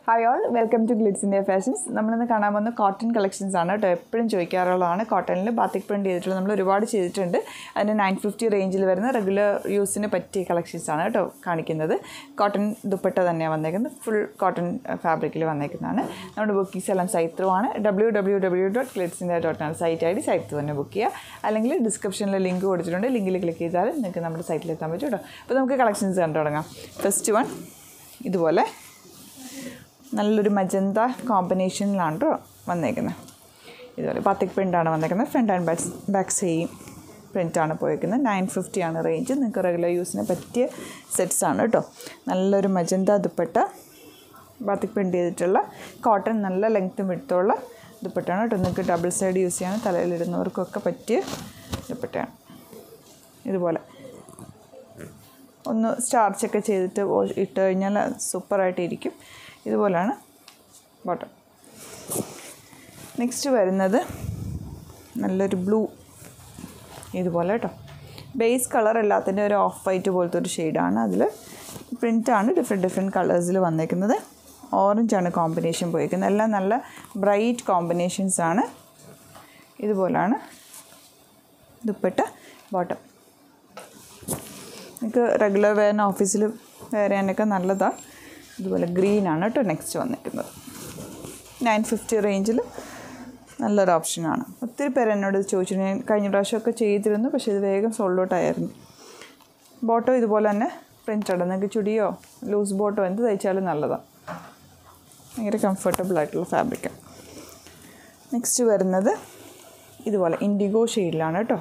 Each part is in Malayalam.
hi all welcome to glitz India fashions നമ്മളിന്ന് കാണാൻ പോകുന്ന കോട്ടൺ കളക്ഷൻസ് ആണ് കേട്ടോ എപ്പോഴും ചോദിക്കാറുള്ളതാണ് കോട്ടണിൽ ബാത്തിക് പ്രിൻറ്റ് ചെയ്തിട്ടുള്ളത് നമ്മൾ ഒരുപാട് ചെയ്തിട്ടുണ്ട് അതിന് നയൻ ഫിഫ്റ്റി റേഞ്ചിൽ വരുന്ന റെഗുലർ യൂസിന് പറ്റിയ കളക്ഷൻസ് ആണ് കേട്ടോ കാണിക്കുന്നത് കോട്ടൺ ദുപ്പട്ട തന്നെയാണ് വന്നേക്കുന്നത് ഫുൾ കോട്ടൺ ഫാബ്രിക്കിൽ വന്നേക്കുന്നതാണ് നമ്മുടെ ബുക്കിംഗ്സ് എല്ലാം സൈറ്റ് ത്രൂ ആണ് W W W dot glitz India dot ആണ് site I D site through തന്നെ ബുക്ക് ചെയ്യുക അല്ലെങ്കിൽ ഡിസ്ക്രിപ്ഷനിൽ ലിങ്ക് കൊടുത്തിട്ടുണ്ട് ലിങ്കിൽ ക്ലിക്ക് ചെയ്താൽ നിങ്ങൾക്ക് നമ്മുടെ സൈറ്റിൽ എത്താൻ പറ്റും കേട്ടോ അപ്പോൾ നമുക്ക് കളക്ഷൻസ് കണ്ടു തുടങ്ങാം ഫസ്റ്റ് വൺ ഇതുപോലെ നല്ലൊരു മജന്ത കോമ്പിനേഷനിലാണ് കേട്ടോ വന്നേക്കുന്നത് ഇതുപോലെ പത്തിക് പ്രിൻ്റാണ് വന്നേക്കുന്നത് front and back back same പ്രിൻ്റാണ് പോയേക്കുന്നത് നയൻ ഫിഫ്റ്റി ആണ് റേഞ്ച് നിങ്ങൾക്ക് റെഗുലർ യൂസിന് പറ്റിയ സെറ്റ്സ് ആണ് കേട്ടോ നല്ലൊരു മജന്ത ദുപ്പട്ട ബാത്തിക് പ്രിൻ്റ് ചെയ്തിട്ടുള്ള കോട്ടൺ നല്ല ലെങ്ത്തും വിടുത്തുള്ള ദുപ്പട്ടയാണ് കേട്ടോ നിങ്ങൾക്ക് ഡബിൾ സൈഡ് യൂസ് ചെയ്യാൻ തലയിലിടുന്നവർക്കൊക്കെ പറ്റിയ ദുപ്പട്ടയാണ് ഇതുപോലെ ഒന്ന് സ്റ്റാർച്ചൊക്കെ ചെയ്തിട്ട് വാഷ് ഇട്ട് കഴിഞ്ഞാൽ സൂപ്പറായിട്ട് ഇരിക്കും ഇതുപോലെയാണ് ബോട്ടം നെക്സ്റ്റ് വരുന്നത് നല്ലൊരു ബ്ലൂ ഇതുപോലെ കേട്ടോ ബേസ് കളർ എല്ലാത്തിൻ്റെ ഒരു ഓഫ് വൈറ്റ് പോലത്തെ ഒരു ഷെയ്ഡാണ് അതിൽ പ്രിൻ്റാണ് ഡിഫറെൻറ്റ് ഡിഫറെൻറ്റ് കളേഴ്സിൽ വന്നേക്കുന്നത് ഓറഞ്ചാണ് കോമ്പിനേഷൻ പോയിരിക്കുന്നത് എല്ലാം നല്ല ബ്രൈറ്റ് കോമ്പിനേഷൻസ് ആണ് ഇതുപോലാണ് ദുപ്പട്ട ബോട്ടം നിങ്ങൾക്ക് റെഗുലർ വെയറിന് ഓഫീസിൽ വെയർ ചെയ്യാനൊക്കെ നല്ലതാണ് ഇതുപോലെ ഗ്രീനാണ് കേട്ടോ നെക്സ്റ്റ് വന്നിരിക്കുന്നത് നയൻ ഫിഫ്റ്റി റേഞ്ചിൽ നല്ലൊരു ഓപ്ഷനാണ് ഒത്തിരി പേര് എന്നോട് ഇത് ചോദിച്ചു ഞാൻ കഴിഞ്ഞ പ്രാവശ്യമൊക്കെ ചെയ്തിരുന്നു പക്ഷേ ഇത് വേഗം സോൾഡ് ഔട്ട് ആയിരുന്നു ബോട്ടോ ഇതുപോലെ തന്നെ പ്രിൻ്റ് ആണ് നിങ്ങൾക്ക് ചുടിയോ ലൂസ് ബോട്ടോ എന്ത് തയ്ച്ചാലും നല്ലതാണ് ഭയങ്കര കംഫർട്ടബിൾ ആയിട്ടുള്ള ഫാബ്രിക്കാണ് നെക്സ്റ്റ് വരുന്നത് ഇതുപോലെ ഇൻഡിഗോ ഷെയ്ഡിലാണ് കേട്ടോ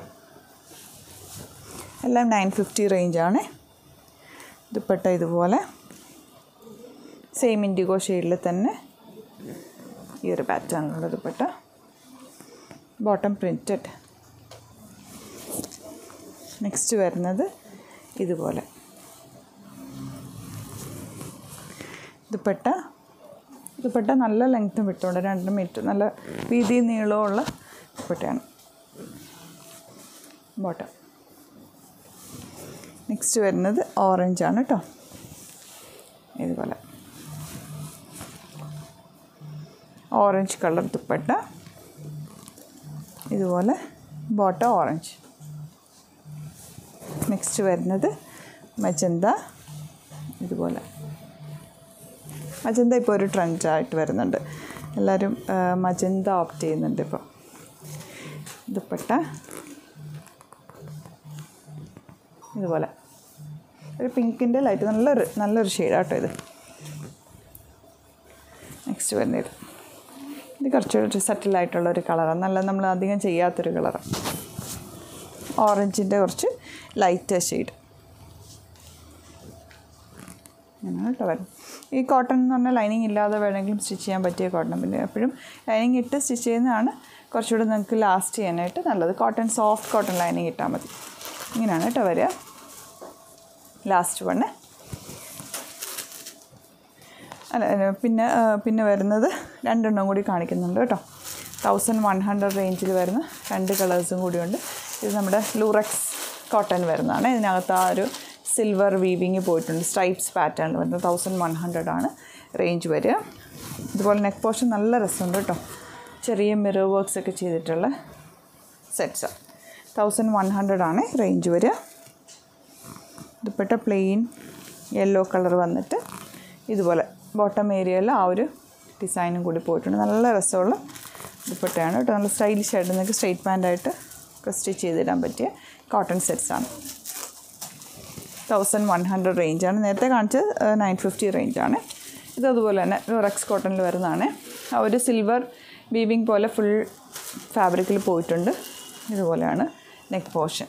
എല്ലാം നയൻ ഫിഫ്റ്റി റേഞ്ചാണ് ദുപ്പട്ട ഇതുപോലെ സെയിം ഇൻഡിഗോ ഷെയ്ഡിൽ തന്നെ ഈ ഒരു പാറ്റേണിലുള്ള ദുപ്പട്ട ബോട്ടം പ്രിൻറ്റഡ് നെക്സ്റ്റ് വരുന്നത് ഇതുപോലെ ദുപ്പട്ട ദുപ്പട്ട നല്ല ലെങ്ത്തും വിട്ടുകൊണ്ട് രണ്ട് മീറ്റർ നല്ല വീതി നീളമുള്ള ദുപ്പട്ടയാണ് ബോട്ടം നെക്സ്റ്റ് വരുന്നത് ഓറഞ്ചാണ് കേട്ടോ ഇതുപോലെ ഓറഞ്ച് കളർ ദുപ്പട്ട ഇതുപോലെ ബോട്ട ഓറഞ്ച് നെക്സ്റ്റ് വരുന്നത് മജന്ത ഇതുപോലെ മജന്ത ഇപ്പോൾ ഒരു ട്രെൻഡായിട്ട് വരുന്നുണ്ട് എല്ലാവരും മജന്ത ഓപ്റ്റ് ചെയ്യുന്നുണ്ട് ഇപ്പോൾ ദുപ്പട്ട ഇതുപോലെ ഒരു പിങ്കിൻ്റെ ലൈറ്റ് നല്ലൊരു നല്ലൊരു ഷെയ്ഡാട്ടോ ഇത് നെക്സ്റ്റ് വരുന്നത് ഇത് കുറച്ചൊരു സെറ്റിലായിട്ടുള്ള ഒരു കളറാണ് നല്ല നമ്മൾ അധികം ചെയ്യാത്തൊരു കളറാണ് ഓറഞ്ചിൻ്റെ കുറച്ച് ലൈറ്റ് ഷെയ്ഡ് അങ്ങനെ കേട്ടോ വരും ഈ കോട്ടൺ എന്ന് പറഞ്ഞാൽ ലൈനിങ് ഇല്ലാതെ വേണമെങ്കിലും സ്റ്റിച്ച് ചെയ്യാൻ പറ്റിയ കോട്ടൺ പിന്നെ എപ്പോഴും ലൈനിങ് ഇട്ട് സ്റ്റിച്ച് ചെയ്യുന്നതാണ് കുറച്ചുകൂടെ നിങ്ങൾക്ക് ലാസ്റ്റ് ചെയ്യാനായിട്ട് നല്ലത് കോട്ടൺ സോഫ്റ്റ് കോട്ടൺ ലൈനിങ് ഇട്ടാൽ മതി ഇങ്ങനെയാണ് കേട്ടോ വരിക ലാസ്റ്റ് വണ്ണ് അല്ല പിന്നെ പിന്നെ വരുന്നത് രണ്ടെണ്ണം കൂടി കാണിക്കുന്നുണ്ട് കേട്ടോ തൗസൻഡ് വൺ ഹൺഡ്രഡ് റേഞ്ചിൽ വരുന്ന രണ്ട് കളേഴ്സും കൂടിയുണ്ട് ഇത് നമ്മുടെ ലൂറക്സ് കോട്ടൺ വരുന്നതാണ് ഇതിനകത്ത് ആ ഒരു സിൽവർ വീവിങ് പോയിട്ടുണ്ട് സ്ട്രൈപ്സ് പാറ്റേൺ വരുന്നത് തൗസൻഡ് വൺ ഹൺഡ്രഡ് ആണ് റേഞ്ച് വരിക ഇതുപോലെ നെക്ക് പോർഷൻ നല്ല രസമുണ്ട് കേട്ടോ ചെറിയ മിറർ വർക്ക്സ് ഒക്കെ ചെയ്തിട്ടുള്ള സെറ്റ്സാണ് തൗസൻഡ് വൺ ഹൺഡ്രഡ് ആണ് റേഞ്ച് വരിക ദുപ്പട്ട പ്ലെയിൻ യെല്ലോ കളർ വന്നിട്ട് ഇതുപോലെ ബോട്ടം ഏരിയയിൽ ആ ഒരു ഡിസൈനും കൂടി പോയിട്ടുണ്ട് നല്ല രസമുള്ള ദുപ്പട്ടയാണ് കേട്ടോ നല്ല സ്റ്റൈലിഷ് ആയിട്ട് നിങ്ങൾക്ക് സ്ട്രെയിറ്റ് പാൻ്റായിട്ട് സ്റ്റിച്ച് ചെയ്തിടാൻ പറ്റിയ കോട്ടൺ സെറ്റ്സാണ് തൗസൻഡ് വൺ ഹൺഡ്രഡ് റേഞ്ചാണ് നേരത്തെ കാണിച്ചത് നയൻ ഫിഫ്റ്റി റേഞ്ചാണ് ഇത് അതുപോലെ തന്നെ റെക്സ് കോട്ടണിൽ വരുന്നതാണ് ആ ഒരു സിൽവർ വീവിങ് പോലെ ഫുൾ ഫാബ്രിക്കിൽ പോയിട്ടുണ്ട് ഇതുപോലെയാണ് നെക്ക് പോർഷൻ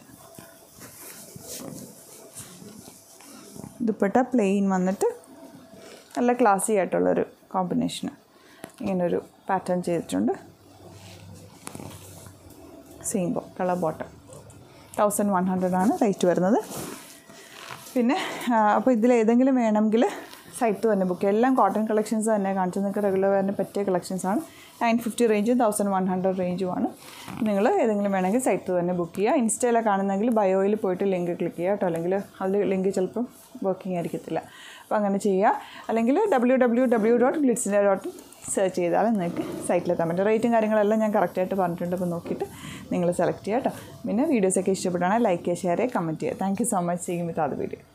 ദുപ്പട്ട പ്ലെയിൻ വന്നിട്ട് നല്ല ക്ലാസി ആയിട്ടുള്ളൊരു കോമ്പിനേഷന് ഇങ്ങനൊരു പാറ്റേൺ ചെയ്തിട്ടുണ്ട് സെയിം ബോ colour bottom thousand one hundred ആണ് റേറ്റ് വരുന്നത് പിന്നെ അപ്പോൾ ഇതിൽ ഏതെങ്കിലും വേണമെങ്കിൽ സൈറ്റ് തന്നെ ബുക്ക് എല്ലാം കോട്ടൺ കളക്ഷൻസ് തന്നെ കാണിച്ചു നിങ്ങൾക്ക് റെഗുലർ വെയറിന് പറ്റിയ കളക്ഷൻസാണ് നയൻ ഫിഫ്റ്റി റേഞ്ചും തൗസൻഡ് വൺ ഹൺഡ്രഡ് റേഞ്ചുമാണ് നിങ്ങൾ ഏതെങ്കിലും വേണമെങ്കിൽ സൈറ്റ് തന്നെ ബുക്ക് ചെയ്യുക ഇൻസ്റ്റയിലാണ് കാണുന്നെങ്കിൽ ബയോയിൽ പോയിട്ട് ലിങ്ക് ക്ലിക്ക് ചെയ്യുക കേട്ടോ അല്ലെങ്കിൽ അതിൽ ലിങ്ക് ചിലപ്പം വർക്കിംഗ് ആയിരിക്കത്തില്ല അപ്പോൾ അങ്ങനെ ചെയ്യുക അല്ലെങ്കിൽ ഡബ്ല്യൂ ഡബ്ല്യൂ ഡബ്ല്യൂ ഡോട്ട് ഗ്ലിറ്റ്സിൻ്റെ ഡോട്ട് സെർച്ച് ചെയ്താൽ നിങ്ങൾക്ക് സൈറ്റിലെത്താൻ പറ്റും റേറ്റും കാര്യങ്ങളെല്ലാം ഞാൻ കറക്റ്റായിട്ട് പറഞ്ഞിട്ടുണ്ട് അപ്പോൾ നോക്കിയിട്ട് നിങ്ങൾ സെലക്ട് ചെയ്യുക കേട്ടോ പിന്നെ വീഡിയോസൊക്കെ ഇഷ്ടപ്പെട്ടാണെങ്കിൽ ലൈക്ക് ചെയ്യുക ഷെയർ ചെയ്യുക കമൻറ്റ് ചെയ്യുക thank you so much seeing with അത് വീഡിയോ